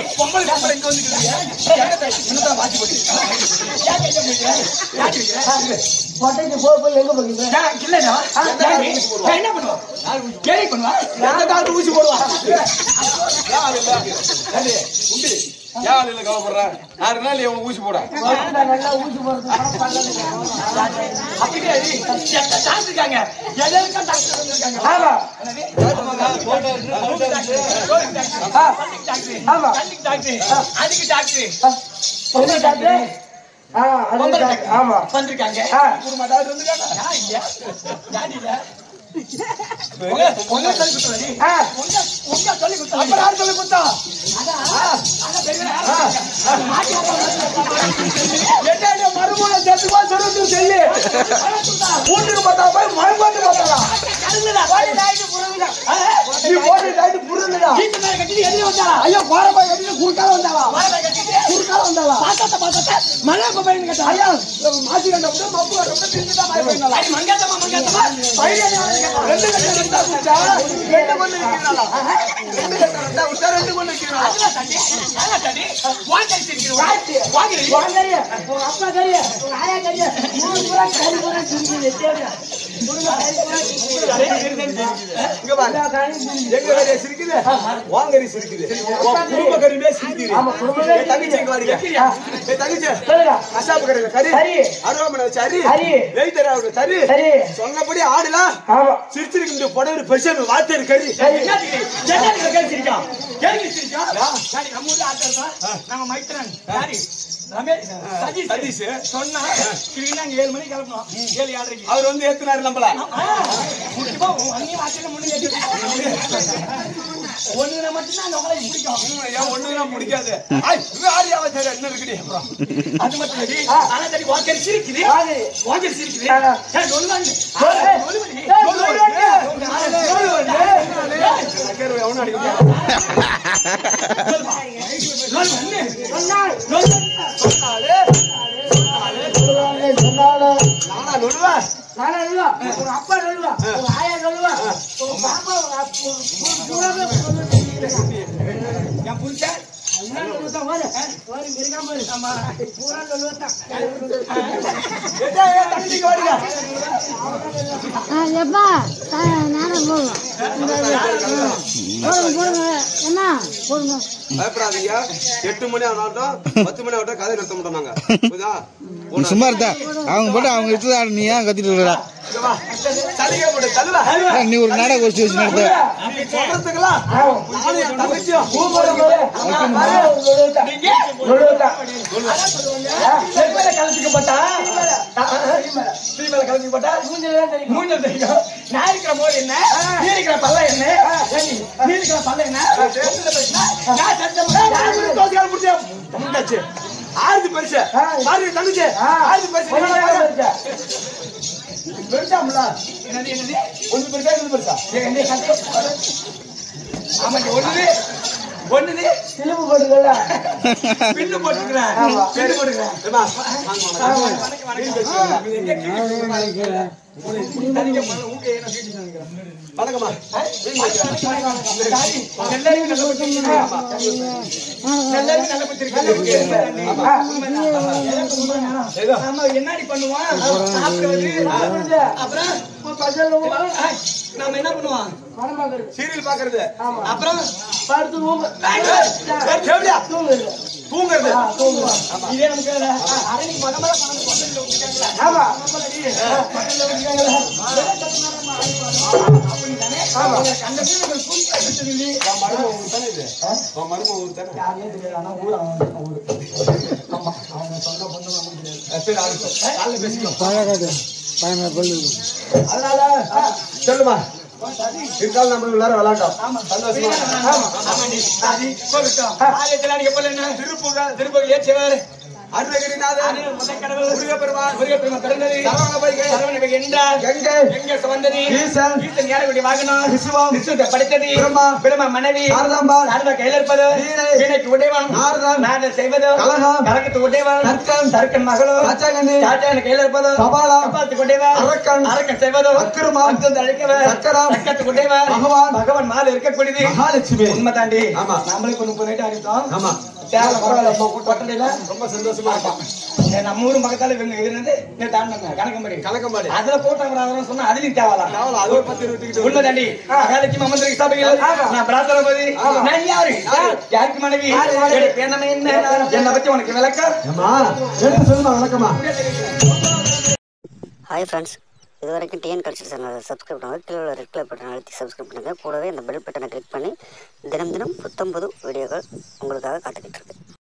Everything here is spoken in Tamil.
பொம்பளை பொம்பளை இங்க வந்துக்கிறீங்க என்னதான் மாத்தி போட்டு ஏன் கையை பிடிக்கிற? ஏன் பிடிக்கிற? கொட்டைக்கு போய் போய் எங்க போகிறீங்க ஏன் இல்லைடா? ஏன் நீ? நான் என்ன பண்ணுவா? கேலி பண்ணுவா? எந்த டாக்டர் ஊசி போடுவா ஏன் ஆளு இல்ல? ஏண்டி, உண்டு. ஏன் ஆளு இல்ல கவலைப்படுற? ஆறு நாள் இவன் ஊசி போட நல்லா ஊசி போடுறது அப்படியே நீ, எத்தனை டாக்டர் இருக்காங்க? எதற்கும் டாக்டர் வந்திருக்காங்க. ஆமா என்னது? ஆ, கண்ணுக்கு டாக்டர், ஆமா. கண்ணுக்கு டாக்டர், அதுக்கு டாக்டர் பொண்ணு டாக்டர் ஆ அது பொம்பளை டாக்டர். டாக்டர் ஆமா வந்திருக்காங்க. ஆ. குடும்ப டாக்டர் வந்திருக்காங்க. யா, இல்லையா? யாரு இல்ல? உங்க உங்க சொல்லி கொடுத்தது நீ. ஆ. உங்க உங்க சொல்லி கொடுத்தது அப்புறம் யார் சொல்லி கொடுத்தா அதான், அதான் பெரியவரா? மாட்டி என்ன மறுமண சேர்த்துமா சொல்றது சொல்லி வீட்டுக்கு பார்த்தா போய் மறுபாட்டு பார்த்தாளா கருங்குடா. நீ போட்டு டாக்டர் புரிஞ்சுடா வீட்டு மேல கட்டிட்டு எதிரே வந்தாளா? ஐயோ பாரப்பா எப்படி குறுக்கால வந்தாளா வாழை கட்டிட்டு குறுக்கால வந்தாளா பாத்தாத்த பாத்தாத்த மலை கொப்பைன்னு கேட்டா. ஐயா மாசி கண்டப்போ மப்பு கண்டப்போ திரும்பிதான் மாறி போயிடலாம் அடி மங்காத்தம்மா, மங்காத்தம்மா. பையன் ரெண்டு கட்டம் ரெண்டா விட்டா ரெண்டு கொண்டு வைக்கிறாளா ரெண்டு கட்டம் ரெண்டா விட்டா ரெண்டு கொண்டு வைக்கிறாளா அதெல்லாம் தட்டி, அதெல்லாம் தட்டி. வாங்கி அடிச்சிருக்கிறோம். வாங்கி அடி. உன் கறிய, உன் அப்பா கறிய, உன் ஆயா கறிய, மூணு பூரா கறி பூரா திரிஞ்சுது, தேவையா? முருங்கை கறி பூரா திரிஞ்சுது. இங்க பாரு எல்லா கறியும் திரிஞ்சுது. எங்க கறி சிரிக்குது உன் கறி சிரிக்குது உன் குடும்ப கறியுமே சிரிக்குது ஆமா, குடும்பமே என் தங்கச்சி இங்க வாடிங்க என் தங்கச்சி சொல்லுங்க. கசாப்பு கடையில கறி கறி. அருவாமனை வச்சு அரி கறி. நெய் தராவுல கறி சரி. சொன்னபடி ஆடுலாம் ஆமா. சிரிச்சிருக்கு இந்த புடவை பெருசா வார்த்தை கறி என்னத்துக்கு? என்னத்துக்கு கேலி சிரிக்கான்? கேலி சிரிக்கான்? யாரு, நம்ம ஊர்ல ஆட்கள் தான். நம்ம மைத்ரன். யாரு? ரமேஷ், சதீஷ். சதீஷ். சொன்னா, இதுக்கு நாங்க ஏழு மணிக்கு கிளம்பணும். ஏழு ஏழரைக்கு. அவர் வந்து ஏத்துனாரு நம்மள ஆ, முக்கியமா உன் அண்ணியும் வாசல்ல முன்னாடி ஏத்தி ஒண்ணுல மட்டும்தான் அந்த உங்களை பிடிக்கும் ஏன் ஒண்ணுதான் பிடிக்காது ஐய், இது ஆரியாவா சரி என்ன இருக்குடி அப்புறம் அது மட்டும் இல்லடி. ஆனா சரி, வாக்கர் சிரிக்குது. வாங்க. வாக்கர் சிரிக்குது. ஆ. ஏய், சொல்லுவாங்க. சொல்லு. ஆ, சொல்லுவாங்க. ஏய், சொல்லுவாங்க. அவனு அடிக்க சொல்லுவாங்க. சொன்னாள். சொல்லுவாங்க. சொல்லுவாங்க, சொன்னாளே. நானா நொடுவா நானே சொல்லுவா. உங்க அப்பா சொல்லுவா. உங்க ஆயா சொல்லுவா. உங்க பாப்பா, உங்க அப்பா, உங்க பூராமே சொல்லுவா. என் புருஷன் எல்லாம் சொல்லுவா, வாரு. வாரு, இங்க இருக்காம பாரு. ஆமா. பூரா சொல்லுவாதான். ஏட்டா ஏன் தங்கச்சிக்கு வாடிங்க ஆ, எப்பா ஆ, நானும் போடுவோம் இந்த இது, ஆ. போடுங்க போடுங்க என்ன போடுங்க பயப்படாதீங்க எட்டு மணி ஆகட்டும் பத்து மணி ஆகட்டும் கதை நிறுத்த மாட்டோம் நாங்க புரியுதா நீ சும்மா இருந்தா அவங்க போட்டு அவங்க எடுத்து நீ ஏன் கத்திட்டு இருக்கா இங்க வா. சலுகை போடு தள்ளுவா நீ ஒரு நாடக கோஷ்டி வச்சு நடத்த நீ சொல்றதுக்கெல்லாம் நானும் என் தங்கச்சியும் பூமரம் போடு. ஆமா, பாரு, சொல்லுவா. நீங்க சொல்லுவா. செல்வல கலந்துக்கப்பட்டா ஸ்ரீமல கலந்துக்கப்பட்டா மூஞ்சிலதான் தெரியும். மூஞ்சல் தெரியும் நான் இருக்கிற போது என்ன நீ இருக்கிற பல்ல என்ன ஏண்டி, நீ இருக்கிற பல்ல என்ன ஒண்ணுல பேசினா, நான் சத்தம் யாரு தோசையால் முடிச்சா தங்கச்சி ஆறுது பெருசு ஆறு தங்கச்சி ஆறுது பெருசு ஒண்ணு நீ தான் பாரு. பெருசு. பெருசாம்ல என்னது என்னது ஒண்ணு பெருசா இது பெருசா ஏய், என்ன கதை? ஆமாங்க ஒண்ணுது ஒண்ணுது சிலும்பு போட்டுக்கல. பில்லு போட்டுக்கிறேன் பில்லு போட்டுக்கிறேன் ஏம்மா, வாங்க, வாங்க. வணக்கம் வணக்கம் நீங்க எங்க கீழே தனிக்க போன ஊக்க ஏன வீட்டுக்கு நினைக்கிறேன் வணக்கம்மா எல்லாரும் நல்ல பத்தி எல்லாரும் நல்ல பத்தி ஏதோ நம்ம என்னடி பண்ணுவோம் சாப்பிடுறது அப்புறம் ஆ, நாம என்ன பண்ணுவோம் மணமகள். சீரியல் பாக்குறது அப்புறம் படுத்து தூங்கு. எப்படியா தூங்குது. தூங்குறது ஆ, தூங்குவா. இதே நமக்கு அரணிக்கு மகமல பணம் பக்கத்துல விட்டுட்டாங்களா ஆமா. பக்கத்துல விட்டுட்டாங்களா அந்த வீடு புதுசா சொல்லி உன் மருமக ஊர் தானே இது உன் மருமக ஊர் தானே யாரையும் தெரியாது ஆனா ஊர் அவன் ஊர் ஆமா அவங்க சொந்த பந்தம் நமக்கு தெரியாது சரி அது காலைல பேசிக்கோ அதனால ஆ, சொல்லுமா இருந்தாலும் நம்ம எல்லாரும் விளையாண்டோம் ஆமா சந்தோஷமா ஆமா ஆமாண்டி சரி சொல்லட்டும் ஆலயத்துல நீங்க போல என்ன திருப்புக திருப்புக ஏற்றிவாரு அருணகிரிநாதன் அது முதல் கடவுள் முருகப்பெருமான் முருகப்பெருமான் பிறந்தது சரவண பொய்கை சரவணபை என்றார் கங்கை எங்க சுமந்தது ஈசன் ஈசன் யாருடைய வாகனம் விசுவம் விசுவத்தை படைத்தது பிரம்மா பிரம்மா மனைவி சாரதாம்பாள் சாரதா கையில் இருப்பது வீணை. வீணைக்கு உடையவன் நாரதன் நாரதன் செய்வது கலகம். கலகத்து உடையவன் தர்க்கன். தர்க்கன் மகளோ ராஜாங்கண்ணி ராஜாவின் கையில் இருப்பது கபாலம். கபாலத்துக்கு உடையவன் அரக்கன். அரக்கன் செய்வது அக்கிரமம். அக்கிரமத்தை அழிக்கவன் சக்கரம். சக்கரத்துக்கு உடையவன் பகவான். பகவான் மாலை இருக்கக்கூடியது மகாலட்சுமி உண்மை தாண்டி ஆமா. நம்மளே இப்ப முப்பது நைட்டு அறிவித்தோம் ஆமா தேவை பரவாயில்ல நம்ம கூட்டு ஒட்டடையில ரொம்ப சந்தோஷமா இருப்பான் ஏ, நம்ம ஊரும் பக்கத்தால இவங்க இருந்து நேற்று தாண்டினாங்க கணக்கம்படி கலக்கம்பாடி அதுல போட்டாங்க சொன்னா அதுலயும் தேவலாம் தேவலாம், அது ஒரு பத்து இருபத்துக்கிட்டு உண்மை தாண்டி மகாலட்சுமி அமர்ந்திருக்க சபையில் நான் பிரார்த்தனை நான் யாரு யாருக்கு மனைவி என்னுடைய பேர் நம்ம என்ன என்னை பத்தி உனக்கு விளக்கம் ஏமா எடுத்து சொல்லுமா வணக்கமா ஹாய் ஃப்ரெண்ட்ஸ் இது வரைக்கும் டிஎன் கல்ச்சர் சேனலை சப்ஸ்கிரைப் பண்ணுங்கள் கீழே உள்ள ரெட் கலர் பட்டனை அழுத்தி சப்ஸ்கிரைப் பண்ணுங்கள் கூடவே இந்த பெல் பட்டனை கிளிக் பண்ணி தினம் தினம் புத்தம் புது வீடியோக்கள் உங்களுக்காக காத்துக்கிட்டு இருக்கு